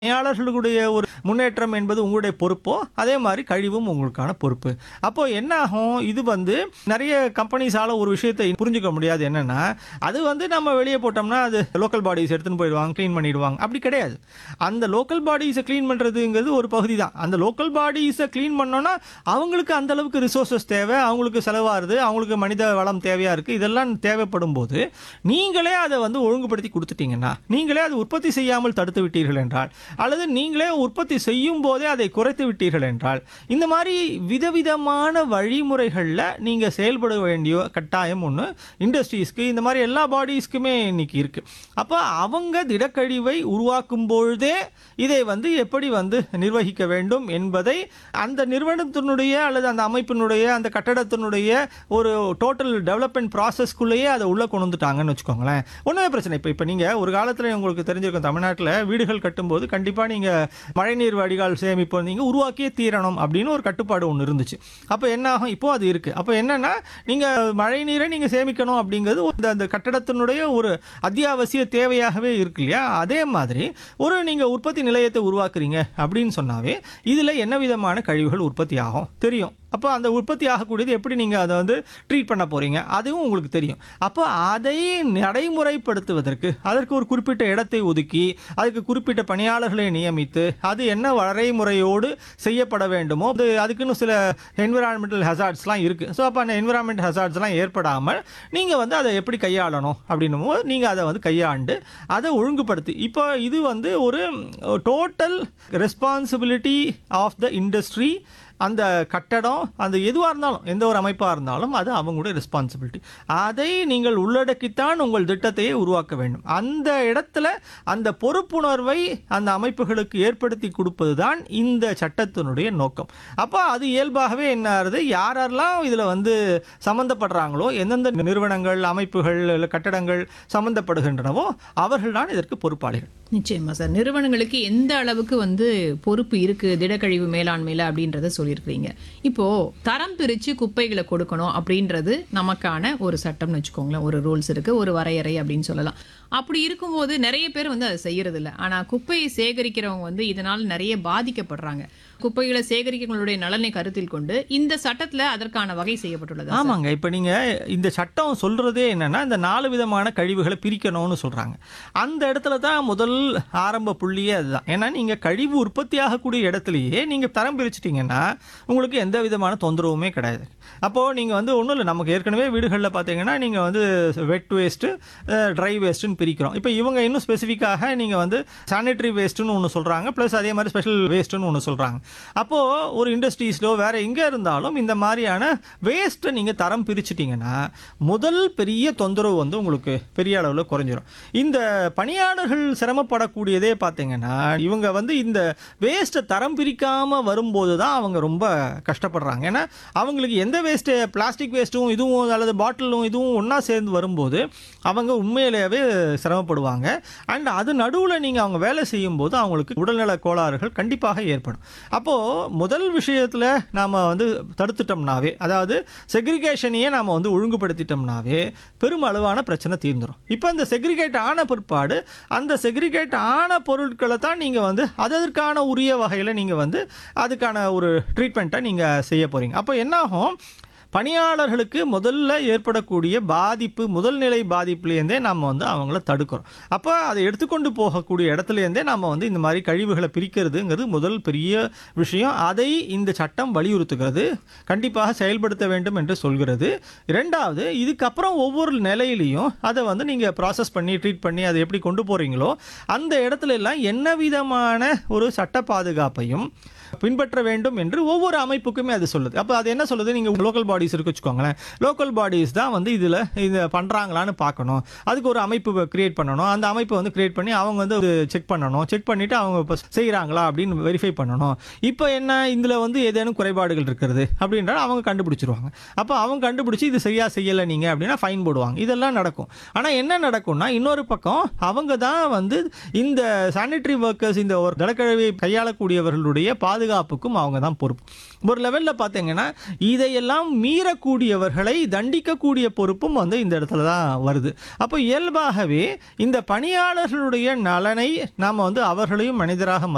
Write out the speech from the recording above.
பணியாளர்களுடைய ஒரு முன்னேற்றம் என்பது உங்களுடைய பொறுப்போ அதே மாதிரி கழிவும் உங்களுக்கான பொறுப்பு அப்போ என்ன ஆகும் இது வந்து நிறைய கம்பெனிஸால ஒரு விஷயத்தை புரிஞ்சுக்க முடியாது என்னன்னா அது வந்து நம்ம வெளியே போட்டோம்னா அது லோக்கல் பாடிஸ் எடுத்துன்னு போயிடுவாங்க க்ளீன் பண்ணிடுவாங்க அப்படி கிடையாது அந்த லோக்கல் பாடிஸை க்ளீன் பண்ணுறதுங்கிறது ஒரு பகுதி தான் அந்த லோக்கல் பாடிஸை க்ளீன் பண்ணோன்னா அவங்களுக்கு அந்த அளவுக்கு ரிசோர்சஸ் தேவை அவங்களுக்கு செலவாகுது அவங்களுக்கு மனித வளம் தேவையாக இருக்குது இதெல்லாம் தேவைப்படும் போது நீங்களே அதை வந்து ஒழுங்குபடுத்தி கொடுத்துட்டீங்கன்னா நீங்களே அதை உற்பத்தி செய்யாமல் தடுத்து விட்டீர்கள் என்றால் அல்லது நீங்களே உற்பத்தி செய்யும் போதே அதை குறைத்து விட்டீர்கள் என்றால் இந்த மாதிரி விதவிதமான வழிமுறைகளில் நீங்கள் செயல்பட வேண்டிய கட்டாயம் ஒன்று இண்டஸ்ட்ரீஸ்க்கு இந்த மாதிரி எல்லா பாடிஸ்க்குமே இன்னைக்கு இருக்குது அப்போ அவங்க திடக்கழிவை உருவாக்கும் பொழுதே இதை வந்து எப்படி வந்து நிர்வகிக்க வேண்டும் என்பதை அந்த நிறுவனத்தினுடைய அல்லது அந்த அமைப்பினுடைய அந்த கட்டடத்தினுடைய ஒரு டோட்டல் டெவலப்மெண்ட் ப்ராசஸ்க்குள்ளேயே அதை உள்ளே கொண்டு வந்துட்டாங்கன்னு வச்சுக்கோங்களேன் ஒன்றுமே பிரச்சனை இப்போ இப்போ நீங்கள் ஒரு காலத்தில் உங்களுக்கு தெரிஞ்சிருக்கும் தமிழ்நாட்டில் வீடுகள் கட்டும்போது கண்டிப்பாக நீங்கள் மழைநீர் வடிகால் சேமிப்பு நீங்கள் உருவாக்கியே தீரணும் அப்படின்னு ஒரு கட்டுப்பாடு ஒன்று இருந்துச்சு அப்போ என்ன ஆகும் இப்போ அது இருக்குது அப்போ என்னன்னா நீங்கள் மழை நீரை நீங்கள் சேமிக்கணும் அப்படிங்கிறது அந்த அந்த கட்டடத்தினுடைய ஒரு அத்தியாவசிய தேவையாகவே இருக்கு இல்லையா அதே மாதிரி ஒரு நீங்கள் உற்பத்தி நிலையத்தை உருவாக்குறீங்க அப்படின்னு சொன்னாவே இதில் என்ன விதமான கழிவுகள் உற்பத்தி ஆகும் தெரியும் அப்போ அந்த உற்பத்தி ஆகக்கூடியது எப்படி நீங்கள் அதை வந்து ட்ரீட் பண்ண போகிறீங்க அதுவும் உங்களுக்கு தெரியும் அப்போ அதை நடைமுறைப்படுத்துவதற்கு அதற்கு ஒரு குறிப்பிட்ட இடத்தை ஒதுக்கி அதுக்கு குறிப்பிட்ட பணியாளர்களை நியமித்து அது என்ன வரைமுறையோடு செய்யப்பட வேண்டுமோ அது அதுக்குன்னு சில என்விரான்மெண்டல் ஹசார்ட்ஸ்லாம் இருக்குது ஸோ அப்போ அந்த என்விரான்மெண்ட் ஹசார்ட்ஸ்லாம் ஏற்படாமல் நீங்கள் வந்து அதை எப்படி கையாளணும் அப்படின்னும் போது நீங்கள் அதை வந்து கையாண்டு அதை ஒழுங்குபடுத்தி இப்போ இது வந்து ஒரு total responsibility of the industry அந்த கட்டடம் அந்த எதுவாக இருந்தாலும் எந்த ஒரு அமைப்பாக இருந்தாலும் அது அவங்களுடைய ரெஸ்பான்சிபிலிட்டி அதை நீங்கள் உள்ளடக்கித்தான் உங்கள் திட்டத்தையே உருவாக்க வேண்டும் அந்த இடத்துல அந்த பொறுப்புணர்வை அந்த அமைப்புகளுக்கு ஏற்படுத்தி கொடுப்பது தான் இந்த சட்டத்தினுடைய நோக்கம் அப்போ அது இயல்பாகவே என்ன ஆகுது யாரெல்லாம் இதில் வந்து சம்மந்தப்படுறாங்களோ எந்தெந்த நிறுவனங்கள் அமைப்புகள் இல்லை கட்டடங்கள் சம்மந்தப்படுகின்றனவோ அவர்கள் தான் இதற்கு பொறுப்பாளிகள் நிச்சயமா சார் நிறுவனங்களுக்கு எந்த அளவுக்கு வந்து பொறுப்பு இருக்கு திடக்கழிவு மேலாண்மையில அப்படின்றத சொல்லியிருக்கிறீங்க இப்போ தரம் பிரிச்சு குப்பைகளை கொடுக்கணும் அப்படின்றது நமக்கான ஒரு சட்டம்னு வச்சுக்கோங்களேன் ஒரு ரூல்ஸ் இருக்கு ஒரு வரையறை அப்படின்னு சொல்லலாம் அப்படி இருக்கும்போது நிறைய பேர் வந்து அதை செய்யறது இல்லை ஆனா குப்பையை சேகரிக்கிறவங்க வந்து இதனால் நிறைய பாதிக்கப்படுறாங்க குப்பைகளை சேகரிக்கிறவங்களுடைய நலனை கருத்தில் கொண்டு இந்த சட்டத்துல அதற்கான வகை செய்யப்பட்டுள்ளது ஆமாங்க இப்போ நீங்கள் இந்த சட்டம் சொல்கிறதே என்னன்னா இந்த நாலு விதமான கழிவுகளை பிரிக்கணும்னு சொல்கிறாங்க அந்த இடத்துல தான் முதல் ஆரம்ப புள்ளியே அதுதான் ஏன்னா நீங்கள் கழிவு உற்பத்தி ஆகக்கூடிய இடத்துலையே நீங்கள் தரம் பிரிச்சிட்டிங்கன்னா உங்களுக்கு எந்த விதமான தொந்தரவுமே கிடையாது அப்போது நீங்கள் வந்து ஒன்றும் இல்லை நமக்கு ஏற்கனவே வீடுகளில் பார்த்தீங்கன்னா நீங்கள் வந்து வெட் வேஸ்ட்டு ட்ரை வேஸ்ட்டுன்னு பிரிக்கிறோம் இப்போ இவங்க இன்னும் ஸ்பெசிஃபிக்காக நீங்கள் வந்து சானிட்டரி வேஸ்ட்டுன்னு ஒன்று சொல்கிறாங்க ப்ளஸ் அதே மாதிரி ஸ்பெஷல் வேஸ்ட்டுன்னு ஒன்று சொல்கிறாங்க அப்போது ஒரு இண்டஸ்ட்ரீஸ்லோ வேறு எங்கே இருந்தாலும் இந்த மாதிரியான வேஸ்ட்டை நீங்கள் தரம் பிரிச்சிட்டிங்கன்னா முதல் பெரிய தொந்தரவு வந்து உங்களுக்கு பெரிய அளவில் குறைஞ்சிரும் இந்த பணியாளர்கள் சிரமப்படக்கூடியதே பார்த்தீங்கன்னா இவங்க வந்து இந்த வேஸ்ட்டை தரம் பிரிக்காமல் வரும்போது தான் அவங்க ரொம்ப கஷ்டப்படுறாங்க ஏன்னா அவங்களுக்கு எந்த வேஸ்ட்டு பிளாஸ்டிக் வேஸ்ட்டும் இதுவும் அல்லது பாட்டிலும் இதுவும் ஒன்றா சேர்ந்து வரும்போது அவங்க உண்மையிலேயே சிரமப்படுவாங்க அண்ட் அது நடுவில் நீங்கள் அவங்க வேலை செய்யும்போது அவங்களுக்கு உடல்நல கோளாறுகள் கண்டிப்பாக ஏற்படும் அப்போது முதல் விஷயத்தில் நாம் வந்து தடுத்துட்டோம்னாவே அதாவது செக்ரிகேஷனையே நாம் வந்து ஒழுங்குபடுத்திட்டோம்னாவே பெருமளவான பிரச்சனை தீர்ந்துடும் இப்போ இந்த செக்ரிகேட் ஆன பிற்பாடு அந்த செக்ரிகேட் ஆன பொருட்களை தான் நீங்கள் வந்து அதற்கான உரிய வகையில் நீங்கள் வந்து அதுக்கான ஒரு ட்ரீட்மெண்ட்டை நீங்கள் செய்ய போகிறீங்க அப்போ என்னாகும் பணியாளர்களுக்கு முதல்ல ஏற்படக்கூடிய பாதிப்பு முதல் நிலை பாதிப்புலேருந்தே நம்ம வந்து அவங்கள தடுக்கிறோம் அப்போ அதை எடுத்துக்கொண்டு போகக்கூடிய இடத்துலேருந்தே நம்ம வந்து இந்த மாதிரி கழிவுகளை பிரிக்கிறதுங்கிறது முதல் பெரிய விஷயம் அதை இந்த சட்டம் வலியுறுத்துகிறது கண்டிப்பாக செயல்படுத்த வேண்டும் என்று சொல்கிறது இரண்டாவது இதுக்கப்புறம் ஒவ்வொரு நிலையிலையும் அதை வந்து நீங்கள் ப்ராசஸ் பண்ணி ட்ரீட் பண்ணி அதை எப்படி கொண்டு போகிறீங்களோ அந்த இடத்துல எல்லாம் என்ன விதமான ஒரு சட்ட பாதுகாப்பையும் பின்பற்ற வேண்டும் என்று ஒவ்வொரு அமைப்புக்குமே அது சொல்லுது அப்போ அது என்ன சொல்லுது நீங்கள் லோக்கல் பாடிஸ் இருக்கு வச்சுக்கோங்களேன் லோக்கல் பாடிஸ் தான் வந்து இதில் இது பண்ணுறாங்களான்னு பார்க்கணும் அதுக்கு ஒரு அமைப்பு கிரியேட் பண்ணணும் அந்த அமைப்பை வந்து கிரியேட் பண்ணி அவங்க வந்து செக் பண்ணணும் செக் பண்ணிவிட்டு அவங்க இப்போ செய்கிறாங்களா அப்படின்னு வெரிஃபை பண்ணணும் இப்போ என்ன இதில் வந்து ஏதேனும் குறைபாடுகள் இருக்கிறது அப்படின்ற அவங்க கண்டுபிடிச்சிருவாங்க அப்போ அவங்க கண்டுபிடிச்சி இது சரியா செய்யலை நீங்கள் அப்படின்னா ஃபைன் போடுவாங்க இதெல்லாம் நடக்கும் ஆனால் என்ன நடக்கும்னா இன்னொரு பக்கம் அவங்க தான் வந்து இந்த சானிட்டரி ஒர்க்கர்ஸ் இந்த ஒரு திடக்கழிவை கையாளக்கூடியவர்களுடைய பாதுகாப்புக்கும் அவங்க தான் பொறுப்பு ஒரு லெவலில் பார்த்தீங்கன்னா இதையெல்லாம் மீறக்கூடியவர்களை தண்டிக்கக்கூடிய பொறுப்பும் வந்து இந்த இடத்துல தான் வருது அப்போ இயல்பாகவே இந்த பணியாளர்களுடைய நலனை நாம் வந்து அவர்களையும் மனிதராக